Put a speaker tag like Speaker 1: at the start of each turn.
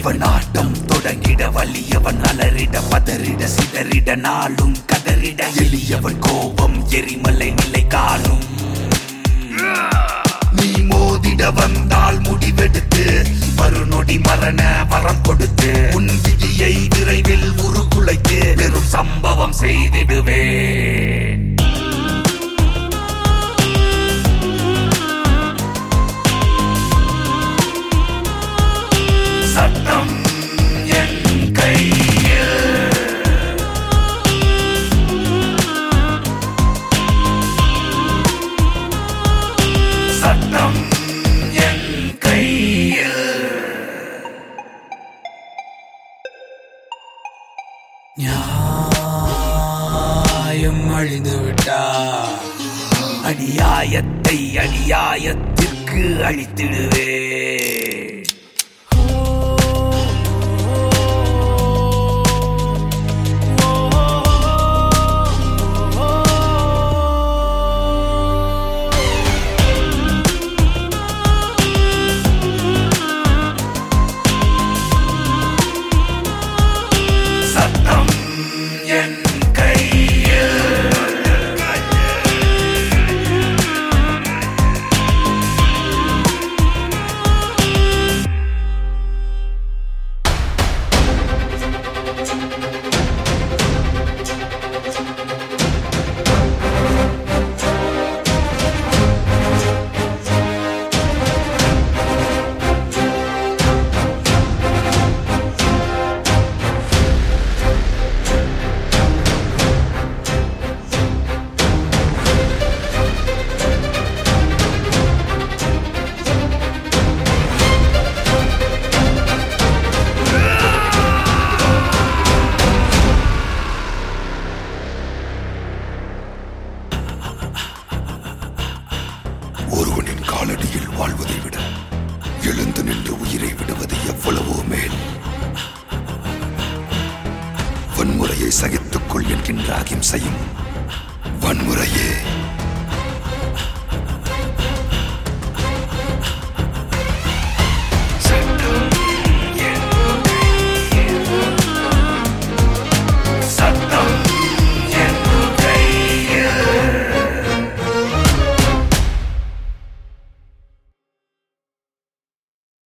Speaker 1: இவன் ஆட்டம் தொடங்கிட வலியவன் அலறிட பதறிட சிதறிட நாளும் கதறிட எளியவன் கோபம் எரிமலை நிலை காணும் நீ மோதிட வந்தால் முடிவெடுத்து மறுநொடி மரண வரம் கொடுத்து உன் விதியை விரைவில் உருக்குலைத்து பெரும் சம்பவம் செய்திடுவேன் சட்டம் என் கையில் சட்டம் என் கையில் நியாயம் அழிந்து விட்டார் அநியாயத்தை அநியாயத்திற்கு அழித்திடுவே சட்டம் என் கையில்
Speaker 2: ஒருவனின் காலடியில் வாழ்வதை விட எழுந்து நின்று உயிரை விடுவது எவ்வளவோ மேல் வன்முறையை சகித்துக் கொள் என்கின்ற அகிம்சையும் வன்முறையே